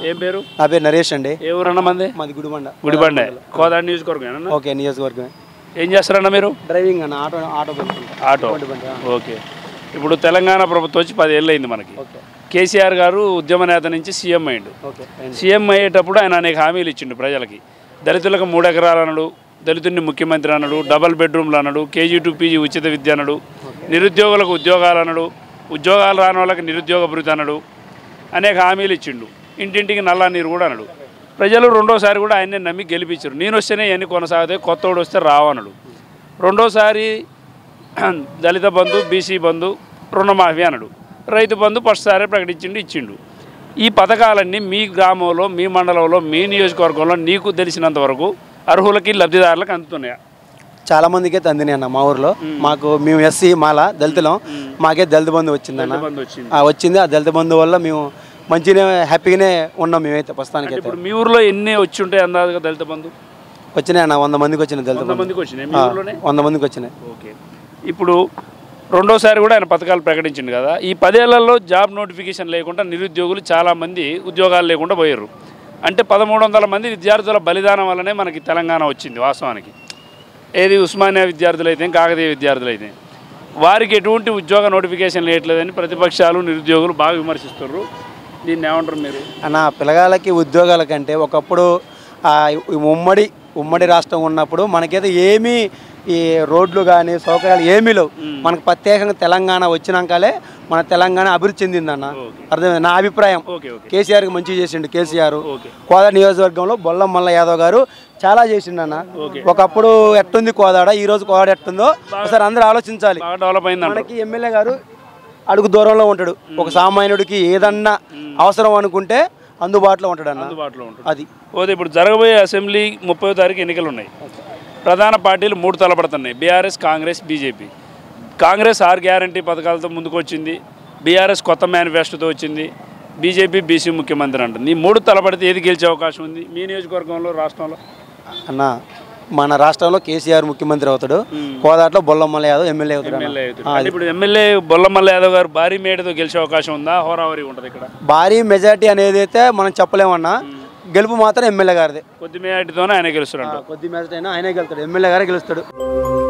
ఏం పేరు నా పేరు నరేష్ అండి ఏ ఊరన్న మంది మాది గుడిబండ గుడిబండే కోదాడ నియోజకవర్గం ఓకే నియోజకవర్గం ఏం చేస్తారన్న మీరు డ్రైవింగ్ అన్న ఆటో ఆటో పెట్టుకుంటా ఆటో గుడిబండ ఓకే ఇప్పుడు తెలంగాణ ప్రభుత్వం వచ్చి పది ఏళ్ళు అయింది మనకి ఓకే కేసీఆర్ గారు ఉద్యమ నేత నుంచి సీఎం అయ్యిండు ఓకే సీఎం అయ్యేటప్పుడు ఆయన అనేక హామీలు ఇచ్చిండు ప్రజలకి దళితులకు మూడు ఎకరాలు అన్నాడు దళితుడిని ముఖ్యమంత్రి అన్నాడు డబల్ బెడ్రూమ్లు అన్నాడు కేజీ టు పీజీ ఉచిత విద్య అన్నాడు నిరుద్యోగులకు ఉద్యోగాలు అన్నాడు ఉద్యోగాలు రాని వాళ్ళకి నిరుద్యోగ భృతి అన్నాడు అనేక హామీలు ఇచ్చిండు ఇంటింటికి నల్ల నీరు కూడా అన్నాడు ప్రజలు రెండోసారి కూడా ఆయన్ని నమ్మి గెలిపించారు నేను వస్తేనే ఇవన్నీ కొనసాగుతాయి కొత్తోడు వస్తే రావన్నాడు రెండోసారి దళిత బంధు బీసీ బంధు రుణమాఫీ అన్నాడు రైతు బంధు ఫస్ట్ సారే ప్రకటించిండు ఇచ్చిండు ఈ పథకాలన్నీ మీ గ్రామంలో మీ మండలంలో మీ నియోజకవర్గంలో నీకు తెలిసినంత వరకు అర్హులకి లబ్ధిదారులకు అందుతున్నాయా చాలా మందికే తందిని అన్న మా ఊర్లో మాకు మేము ఎస్సీ మాల దళితులం మాకే దళిత బంధు వచ్చిందన్న బంధు వచ్చింది ఆ, వచ్చింది ఆ దళిత బంధు వల్ల మేము మంచిగానే హ్యాపీగానే ఉన్నాం మేమైతే ప్రస్తుతానికి అయితే ఇప్పుడు మీ ఊర్లో ఎన్ని వచ్చి ఉంటాయి అందాజుగా దళిత బంధు వచ్చినాయి అన్న వంద మందికి వచ్చిన దళిత వంద బంధు మందికి వచ్చినాయి మీ ఆ, ఊర్లోనే వంద మందికి వచ్చినాయి ఓకే ఇప్పుడు రెండోసారి కూడా ఆయన పథకాలు ప్రకటించిండు కదా ఈ పదేళ్లలో జాబ్ నోటిఫికేషన్ లేకుండా నిరుద్యోగులు చాలామంది ఉద్యోగాలు లేకుండా పోయారు అంటే పదమూడు వందల మంది విద్యార్థుల బలిదానం వల్లనే మనకి తెలంగాణ వచ్చింది వాస్తవానికి ఏది ఉస్మానియా విద్యార్థులు అయితే కాకతీయ విద్యార్థులు అయితే వారికి ఎటువంటి ఉద్యోగ నోటిఫికేషన్ లేట్లేదని ప్రతిపక్షాలు నిరుద్యోగులు బాగా విమర్శిస్తున్నారు దీన్ని ఏమంటారు మీరు అన్న పిల్లగాళ్ళకి ఉద్యోగాల కంటే ఒకప్పుడు ఆ, ఈ ఉమ్మడి ఉమ్మడి రాష్ట్రం ఉన్నప్పుడు మనకైతే ఏమీ ఈ రోడ్లు కానీ సౌకర్యాలు ఏమీ లేవు మనకు ప్రత్యేకంగా తెలంగాణ వచ్చినాకలే మన తెలంగాణ అభివృద్ధి చెందిందన్న ఓకే. అర్థమైంది నా అభిప్రాయం ఓకే ఓకే కేసీఆర్కి మంచిగా చేసిండు కేసీఆర్ ఓకే కోదాడ నియోజకవర్గంలో బొల్లం మల్ల యాదవ్ గారు చాలా చేసిండన్న ఓకే. ఒకప్పుడు ఎట్టుంది కోదాడ ఈ రోజు కోదాడ ఎట్టుందో ఒకసారి అందరూ ఆలోచించాలి బాగా డెవలప్ అయిందంట మనకి ఎమ్మెల్యే గారు అడుగు దూరంలో ఉంటాడు ఒక సామాన్యుడికి ఏదన్నా అవసరం అనుకుంటే అందుబాటులో ఉంటాడు అన్న అందుబాటులో ఉంటుంది అది పోతే ఇప్పుడు జరగబోయే అసెంబ్లీ ముప్పై తారీఖు ఎన్నికలు ఉన్నాయి ప్రధాన పార్టీలు మూడు తలపడుతున్నాయి బీఆర్ఎస్ కాంగ్రెస్ బీజేపీ కాంగ్రెస్ ఆరు గ్యారంటీ పథకాలతో ముందుకు వచ్చింది బీఆర్ఎస్ కొత్త మేనిఫెస్టోతో వచ్చింది బీజేపీ బీసీ ముఖ్యమంత్రి అంటుంది ఈ మూడు తలపడితే ఏది గెలిచే అవకాశం ఉంది మీ నియోజకవర్గంలో రాష్ట్రంలో అన్న మన రాష్ట్రంలో కేసీఆర్ ముఖ్యమంత్రి అవుతాడు కోదాట్లో బొల్లమ్మల యాదవ్ ఎమ్మెల్యే అవుతాడు అన్న. ఎమ్మెల్యే అవుతుంది. అంటే ఇప్పుడు ఎమ్మెల్యే బొల్లమల్ల యాదవ్ గారు భారీ మేడతో గెలిచే అవకాశం ఉందా హోరావరి ఉంటుంది ఇక్కడ భారీ మెజార్టీ అనేది అయితే మనం చెప్పలేమన్నా గెలుపు మాత్రం ఎమ్మెల్యే గారిదే కొద్ది మేటితోనే ఆయన గెలుస్తున్నారు కొద్ది మెజార్టీ అయినా ఆయనే గెలుస్తాడు ఎమ్మెల్యే గారే గెలుస్తాడు